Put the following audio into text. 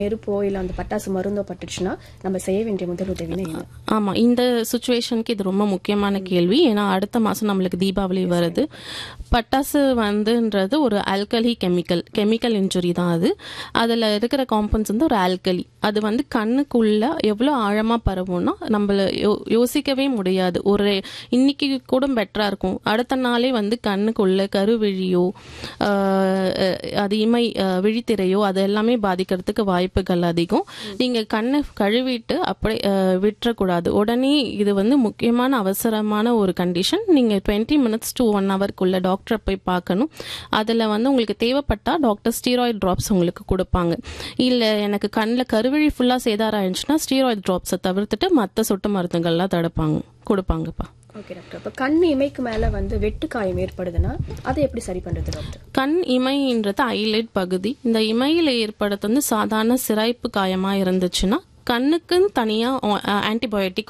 நெருப்போ இல்ல அந்த பட்டாசு மருந்தோ பட்டுச்சுன்னா நம்ம செய்ய வேண்டிய முதல் உதவினா என்ன ஆமா இந்த சுச்சுவேஷனுக்கு இது ரொம்ப முக்கியமான கேள்வி ஏன்னா அடுத்த மாசம் நம்மளுக்கு தீபாவளி வருது பட்டாசு வந்துன்றது ஒரு ஆல்கலி கெமிக்கல் கெமிக்கல் இன்ஜுரி தான் அது அதுல இருக்கிற காம்பவுண்ட்ஸ் வந்து ஒரு ஆல்கலி அது வந்து கண்ணுக்குள்ள எவ்வளவு ஆழமா பரவும்னா நம்மள யோ- யோசிக்கவே முடியாது ஒரு இன்னைக்கு கூட பெட்டரா இருக்கும் அடுத்த நாளே வந்து கண்ணுக்குள்ள கருவிழியோ ஆஹ், அஹ், அது இமை ஆஹ், விழித்திரையோ அது எல்லாமே பாதிக்கிறதுக்கு வாய்ப்புகள் அதிகம் நீங்க கண்ணை கழுவிட்டு அப்படி ஆஹ், விட்டுறக்கூடாது உடனே இது வந்து முக்கியமான அவசரமான ஒரு கண்டிஷன் நீங்க டுவெண்ட்டி மினிட்ஸ் டு ஒன் ஹவர்க்குள்ள டாக்டரை போய் பார்க்கணும் அதுல வந்து உங்களுக்கு தேவைப்பட்டா டாக்டர் ஸ்டீராய்டு டிராப்ஸ் உங்களுக்கு கொடுப்பாங்க இல்ல எனக்கு கண்ணில் கருவிழி ஃபுல்லா சேதாரம் ஆயிடுச்சுன்னா ஸ்டீராய்டு டிராப்ஸை தவிர்த்துட்டு மற்ற சொட்டு மருந்துகள்லாம் தடுப்பாங்க கொடுப்பாங்கப்பா ஓகே டாக்டர் அப்ப கண் இமைக்கு மேல வந்து வெட்டு காயம் ஏற்படுதுன்னா அதை எப்படி சரி பண்றது டாக்டர் கண் இமைன்றது ஐலைட் பகுதி இந்த இமையில ஏற்படுறது வந்து சாதாரண சிராய்ப்பு காயமா இருந்துச்சுன்னா கண்ணுக்குன்னு தனியா ஆன்டிபயோட்டிக்